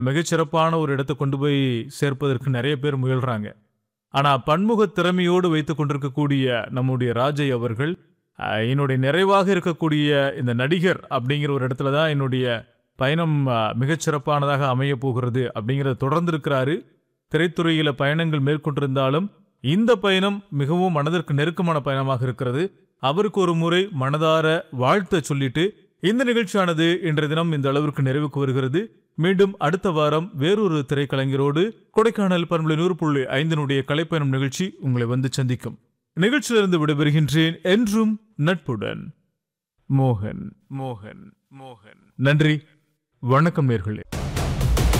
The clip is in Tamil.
மிகச்சிறப்பான ஒரு இடத்தை கொண்டு போய் சேர்ப்பதற்கு நிறைய பேர் முயல்றாங்க ஆனா பன்முக திறமையோடு வைத்துக் கொண்டிருக்கக்கூடிய நம்முடைய ராஜை அவர்கள் அஹ், என்னுடைய நிறைவாக இருக்கக்கூடிய இந்த நடிகர் அப்படிங்கிற ஒரு இடத்துல தான் என்னுடைய பயணம் அஹ், மிகச்சிறப்பானதாக அமைய போகிறது அப்படிங்கிறத தொடர்ந்து இருக்கிறாரு திரைத்துறையில பயணங்கள் மேற்கொண்டிருந்தாலும் இந்த பயணம் மிகவும் மனதிற்கு நெருக்கமான பயணமாக இருக்கிறது அவருக்கு ஒரு முறை மனதார வாழ்த்த சொல்லிட்டு இந்த நிகழ்ச்சியானது இன்றைய தினம் இந்த அளவிற்கு நிறைவுக்கு வருகிறது மீண்டும் அடுத்த வாரம் வேறொரு திரைக்கலைஞரோடு கொடைக்கானல் பண்புலை நூறு புள்ளி ஐந்தினுடைய கலைப்பயணம் நிகழ்ச்சி உங்களை வந்து சந்திக்கும் நிகழ்ச்சியிலிருந்து விடைபெறுகின்றேன் என்றும் நட்புடன் மோகன் மோகன் மோகன் நன்றி வணக்கம் நேர்களே